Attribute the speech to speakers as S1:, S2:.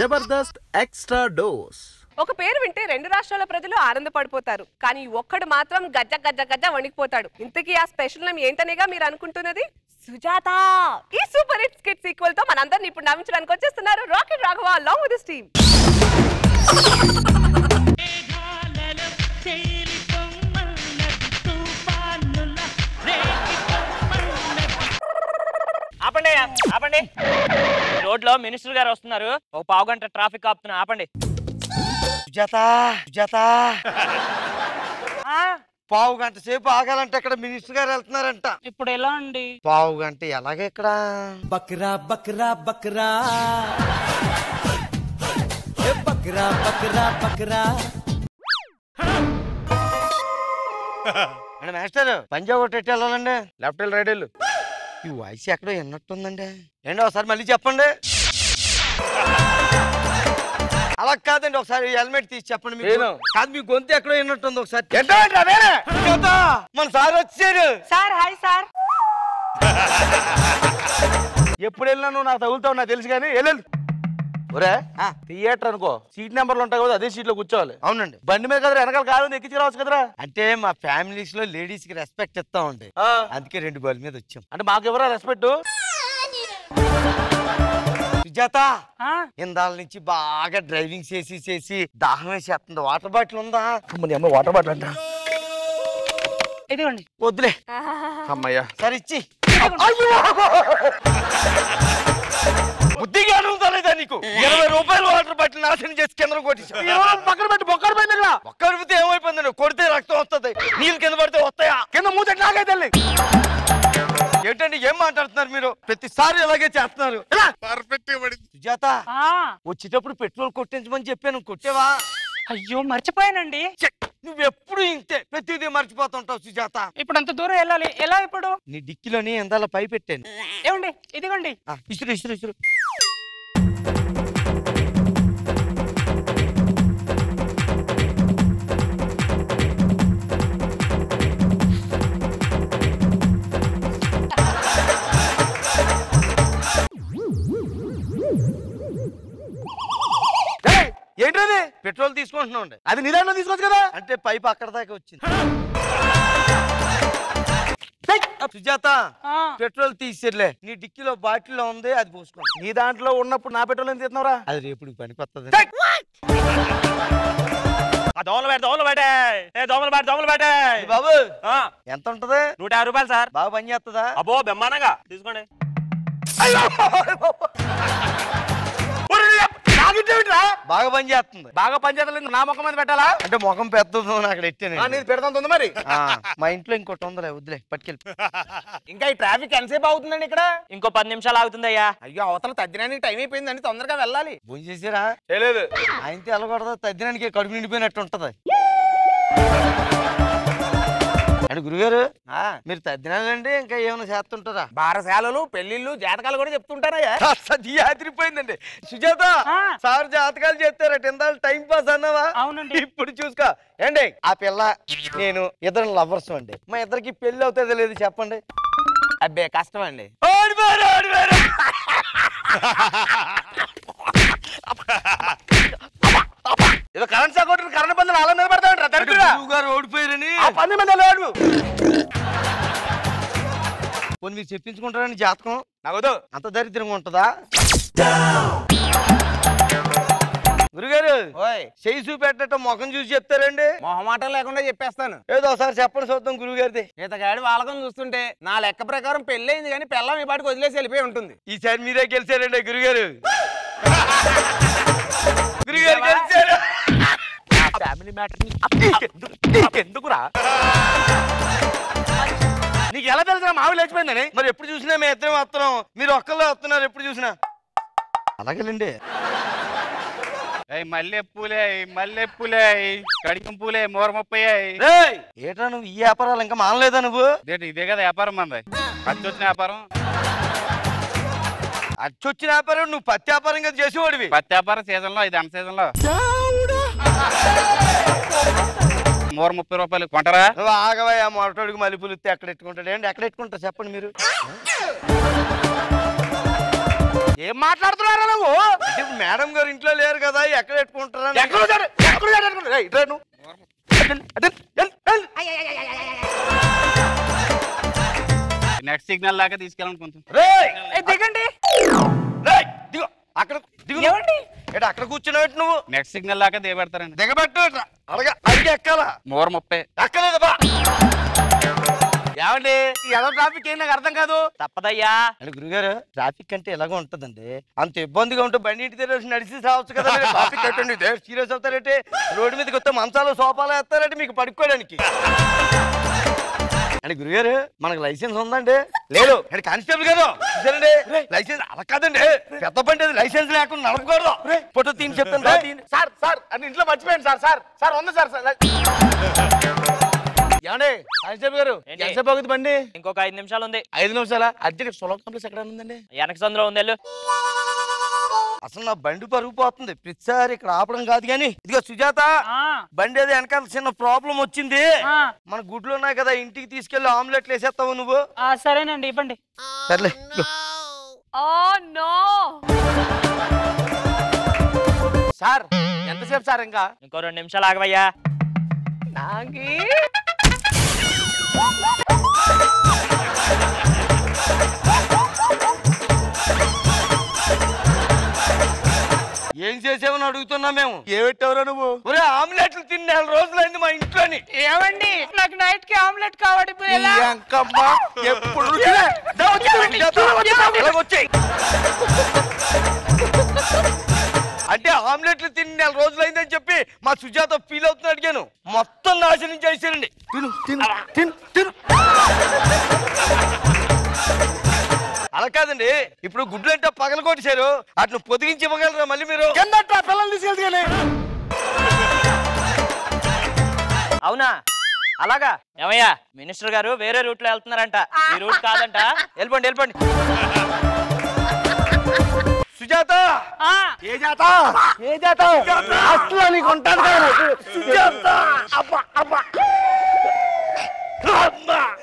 S1: Jabardasth extra dose
S2: ఒక పేరు వింటే రెండు రాష్ట్రాల ప్రజలు ఆనందపడిపోతారు కానీ ఒక్కడు మాత్రం గజ్జ గజ్జ గజ్జ వణికిపోతాడు ఇంతకీ ఆ స్పెషల్ నేమ్ ఏంటనేగా మీరు అనుకుంటున్నది సుజాత ఈ సూపర్ హిట్ స్కిట్ సీక్వెల్ తో మనందరిని ఇప్పుడు నవ్వించడానికి వచ్చేస్తున్నారు rocket Raghava long with this team
S3: ఆపండి ఆపండి రోడ్ లో మినిస్టర్ గారు వస్తున్నారు ఒక పావు గంట ట్రాఫిక్ ఆపుతున్నా ఆపండి
S4: సుజాత సుజాత పావు గంట సేపు ఆగాలంటే ఇక్కడ మినిస్టర్ గారు వెళ్తున్నారంట
S3: ఇప్పుడు ఎలా అండి
S4: పావు గంట ఎలాగ ఇక్కడ
S5: బక్రా బక్రా బక్రా ఏ బక్రా బక్రా బక్రా
S4: అండి మాస్టర్ పంజాబ్ ఒకటి వెళ్ళాలండి
S6: లెఫ్ట్ వెళ్ళి రైట్ వెళ్ళు
S4: ఈ వాయిస్ ఎక్కడో విన్నట్టుందండి ఏంటి ఒకసారి మళ్ళీ చెప్పండి అలా కాదండి ఒకసారి హెల్మెట్ తీసి చెప్పండి మీకు.
S6: నేను?
S4: కాదు మీ గొంతు ఎక్కడో విన్నట్టుంది ఒకసారి
S6: ఏంటో వేరే
S4: సుజాత, మన సార్ వచ్చారు
S3: సార్ హాయ్ సార్
S6: ఎప్పుడు వెళ్ళినా నువ్వు నాకు తగులుతావు నాకు తెలుసు కానీ వెళ్ళు ఒరే థియేటర్ అనుకో సీట్ నెంబర్లు ఉంటాయి కదా అదే సీట్ లో కూర్చోవాలి
S4: అవునండి
S6: బండి మీద కదరా వెనకాల కారు ఉంది, ఎక్కించి రావచ్చు కదరా
S4: అంటే మా ఫ్యామిలీస్ లో లేడీస్ కి రెస్పెక్ట్ ఇస్తామండి
S6: ఆ,
S4: అందుకే రెండు బల్ మీద వచ్చాం
S6: అంటే మాకు ఎవరా రెస్పెక్ట్
S4: సుజాత ఇందాల నుంచి బాగా డ్రైవింగ్ చేసి చేసి దాహం వేసేస్తుంది వాటర్ బాటిల్ ఉందా
S6: అమ్మ వాటర్ బాటిల్ అంట
S3: ఇదిగోండి
S4: వద్దులే
S6: అమ్మయ్యా
S4: సరే ఇచ్చి బుద్ధిగా ఉందా నీకు ఇరవై రూపాయలు వాటర్ బాటిల్ నాశనం చేసి కింద కొట్టేసి
S6: పక్కన పెట్టి బొక్కలు పోయింది ఇక్కడ
S4: ఒక్క అడిగితే ఏమైపోయిందండి కొడితే రక్తం వస్తుంది నీళ్ళు కింద పడితే వస్తాయా
S6: కింద మూత నాకే తల్లి
S4: ఏంటండి ఏం మాట్లాడుతున్నారు మీరు ప్రతిసారి ఇలాగే చేస్తున్నారు ఇలా. సుజాత వచ్చేటప్పుడు పెట్రోల్ కొట్టించమని చెప్పాను కొట్టేవా
S3: అయ్యో మర్చిపోయానండి
S4: ఛే, నువ్వెప్పుడు ఇంతే ప్రతిదీ మర్చిపోతుంటావు సుజాత
S3: ఇప్పుడు అంత దూరం వెళ్ళాలి ఎలా ఇప్పుడు
S4: నీ డిక్కిలోని ఎందాల పై పెట్టాను
S3: ఏమండి ఇదిగోండి
S4: ఆ, ఇసురు ఇసురు ఇసురు
S6: ఏయ్, ఏంటది
S4: పెట్రోల్ తీసుకుంటున్నాం
S6: అది నీ దాంట్లో తీసుకోవచ్చు కదా
S4: అంటే పైప్ అక్కడ దాకా వచ్చింది సుజాత
S3: ఆ,
S4: పెట్రోల్ తీసిర్లే నీ డిక్కీలో బాటిల్లో ఉంది అది పోసుకోండి
S6: నీ దాంట్లో ఉన్నప్పుడు నా పెట్రోల్ ఎంత తీస్తున్నావురా
S4: అది రేపు పనికొస్తుంది
S3: ఆ దోమలు పెట్ట దోమలు పెట్టే ఏ దోమలు పెట్ట దోమలు పెట్టే
S4: బాబు
S3: ఆ,
S4: ఎంత ఉంటది
S3: నూట యాభై రూపాయలు సార్
S4: బాగా పని చేస్తుందా
S3: అబ్బో బెమ్మానంగా తీసుకోండి
S4: బాగా పని చేస్తుంది
S6: బాగా పనిచేతలేదు నా ముఖం మీద పెట్టాలా
S4: అంటే ముఖం పెద్దది అని అక్కడ
S6: ఆ,
S4: ఎట్టాను
S6: నీది పెడతాంత ఉంది మరి
S4: మా ఇంట్లో ఇంకోటి ఉందిలే వద్దులే పట్టుకెళ్ళి
S6: ఇంకా ఈ ట్రాఫిక్ ఎంతసేపు అవుతుందండి ఇక్కడ
S3: ఇంకో పది నిమిషాలు ఆగుతుంది అయ్యా
S6: అయ్యో అవతల తద్దినానికి టైం అయిపోయిందండి తొందరగా వెళ్ళాలి
S4: భోజనం చేసారా
S6: చేయలేదు
S4: ఆయనతో వెళ్ళకూడదు తద్దినానికి కడుపు నిండిపోయినట్టు ఉంటది అంటే గురుగారు మీరు తద్దినాలండి ఇంకా ఏమైనా చేస్తుంటారా
S6: బారశాలలు పెళ్లిళ్ళు జాతకాలు కూడా చెప్తుంటారయ్యా
S4: సది ఆదిరిపోయిందండి సుజాత
S3: ఆ.
S4: సార్ జాతకాలు చెప్తారట ఇందాలు టైం పాస్ అన్నావా
S3: అవునండి.
S4: ఇప్పుడు చూసుకో ఏండి ఆ పిల్ల నేను ఇద్దరు లవర్స్ అండి మా ఇద్దరికి పెళ్లి అవుతుందో లేదు చెప్పండి
S6: అబ్బే కష్టం అండి
S4: ఓడిపోయారు ఓడిపోయారు
S6: ఏదో కరెంట్ షాక్ కొట్టిన కరెంట్ బంధులు అలా మీద పెడతాడు
S4: అంటే
S6: దరిద్రుడా.
S4: గురువు గారు ఓడిపోయారని
S6: ఆ పంది మీద లేడు
S4: పోనీ మీరు చెప్పించుకుంటారని జాతకం
S6: నాకు వద్దు.
S4: అంత దరిద్రంగా ఉంటుందా గురుగారు
S6: ఓయ్
S4: చేయి చూపెట్టడం ముఖం చూసి చెప్తారండి
S6: మొహమాటం లేకుండా చెప్పేస్తాను
S4: ఏదో ఒకసారి చెప్పండి చూద్దాం గురువు గారిది
S6: ఇతగాడి వాళ్ళకం చూస్తుంటే నా లెక్క ప్రకారం పెళ్ళయింది కానీ పెళ్ళం ఈ పాటికి వదిలేసి వెళ్ళిపోయి ఉంటుంది
S4: ఈసారి మీరే గెలిచారండి గురుగారు గురుగారు గెలిచారు
S6: ఫ్యామిలీ మ్యాటర్ ఎందుకురా నీకు ఎలా తెలుసు మావి లేచిపోయిందని
S4: మరి ఎప్పుడు చూసినా మేము ఇద్దరం వస్తున్నాం మీరు ఒక్కళ్ళే వస్తున్నారు ఎప్పుడు చూసినా అలాగేనండి
S7: మల్లె పూలే మల్లె పూలే కడిగం పూలే మూర ముప్పై
S4: రేయ్ ఏట్రా నువ్వు ఈ వ్యాపారాలు ఇంకా మానలేదా నువ్వు
S7: ఇదేంటి ఇదే కదా వ్యాపారం మంది పచ్చి వచ్చిన వ్యాపారం
S4: అచ్చొచ్చిన వ్యాపారం నువ్వు పత్తి వ్యాపారం కదా చేసేవాడివి
S7: పత్తి వ్యాపారం సీజన్ లో ఇది అన్న సీజన్ లో మూర ముప్పై రూపాయలు కొంటారా
S4: నువ్వు ఆగవయ్యా మొరటోడికి మలుపులు ఇస్తే ఎక్కడ ఎట్టుకుంటాడు ఏంటి ఎక్కడ ఎట్టుకుంటారు చెప్పండి మీరు
S6: ఏం మాట్లాడుతున్నారా నువ్వు
S4: అంటే మేడం గారు ఇంట్లో లేరు కదా ఎక్కడ పెట్టుకుంటారా
S6: ఎక్కడ వచ్చారు? ఎక్కడ వచ్చారు అనుకున్నా? రేయ్, ఇట్రా నువ్వు. అటెల్, అటెల్, ఎల్, ఎల్.
S7: నెక్స్ట్ సిగ్నల్ దాకా తీసుకెళ్ళాలనుకుంటున్నాను
S4: రేయ్
S2: ఏ, దిగండి
S4: రేయ్ దిగు అక్కడ దిగు నువ్వు.
S2: ఏమండి?
S4: ఏడు అక్కడ కూర్చున్నావు నువ్వు
S7: నెక్స్ట్ సిగ్నల్ దాకా దిగబెడతారండి
S4: దిగబెట్టు ఇట్రా. అడగ అడిగి ఎక్కాలా
S7: మూర ముప్పై
S4: ఎక్కలేదు బా
S6: ఏమండి ఈ ఎదో ట్రాఫిక్ ఏం నాకు అర్థం కాదు
S3: తప్పదయ్యా
S4: అంటే గురుగారు ట్రాఫిక్ అంటే ఎలాగ ఉంటదండి అంత ఇబ్బందిగా ఉంటే బండి ఇంటి దగ్గర నడిచి రావచ్చు కదా మీరు ట్రాఫిక్ కట్టండి సీరియస్ అవుతారంటే రోడ్డు మీదకి వస్తే మంచాలు సోఫాలు వేస్తారంటే మీకు పడుకోవడానికి అంటే గురుగారు మనకు లైసెన్స్ ఉందండి లేదు అంటే కానిస్టేబుల్ గారు చూసారండి లైసెన్స్ అలా కాదండి పెద్ద బండి అది లైసెన్స్ లేకుండా నడపకూడదు ఫోటో తీని చెప్తాను రా, తీయండి.
S6: సార్ సార్ అని ఇంట్లో మర్చిపోయాను సార్ సార్ సార్ ఉంది సార్ సార్ ఏమండి కానిస్టేబుల్ గారు
S3: ఏంటి?
S6: ఎంతసేపు అవుతుంది బండి
S3: ఇంకొక ఐదు నిమిషాలు ఉంది
S6: ఐదు నిమిషాలా అర్జెంట్ సొలో కాంప్లెక్స్ ఎక్కడ ఉందండి
S3: వెనక సందులో ఉంది వెళ్ళు
S4: అసలు నా బండి పరుగు పోతుంది ప్రతిసారి ఇక్కడ ఆపడం కాదు కానీ ఇదిగో సుజాత బండి అది వెనకాల చిన్న ప్రాబ్లం వచ్చింది మన గుడ్లు ఉన్నాయి కదా ఇంటికి తీసుకెళ్లి ఆమ్లెట్లు వేసేస్తావు నువ్వు
S3: సరేనండి ఇవ్వండి
S4: సర్లే ఇదిగో.
S2: ఓ నో
S6: సార్ ఎంతసేపు సార్ ఇంకా
S3: ఇంకో రెండు నిమిషాలు ఆగవయ్యా
S2: నాగి
S4: ఏం చేసావని అడుగుతున్నా మేము
S6: ఏ పెట్టావురా నువ్వు
S4: ఒరే ఆమ్లెట్లు తిని నెల రోజులైంది మా ఇంట్లోని
S2: ఏమండి నాకు నైట్ కి ఆమ్లెట్ కావాలి ఇప్పుడు ఎలా?
S6: ఈ అంకమ్మ ఎప్పుడు
S4: దా వచ్చి సుజాత, ఇలా వచ్చేయ్. అంటే ఆమ్లెట్లు తిని నెల రోజులైందని చెప్పి మా సుజాత ఫీల్ అవుతున్నా అడిగాను మొత్తం నాశనం చేశారండి
S6: తిను తిను తిను తిను
S4: అలా కాదండి ఇప్పుడు గుడ్లు అంటే పగల కొట్టేశారు అట్ను పొదిగించి ఇవ్వగలరా మళ్ళీ మీరు
S6: కిందట పిల్లల్ని తీసుకెళ్తే
S3: అవునా అలాగా ఏమయ్యా మినిస్టర్ గారు వేరే రూట్ లో వెళ్తున్నారంట ఈ రూట్ కాదంట వెళ్ళిపోండి వెళ్ళిపోండి
S4: సుజాత
S6: ఏ జాత ఏ జాత అసలు నీకు ఉంటాను కదా
S4: సుజాత అబ్బా అబ్బా అమ్మా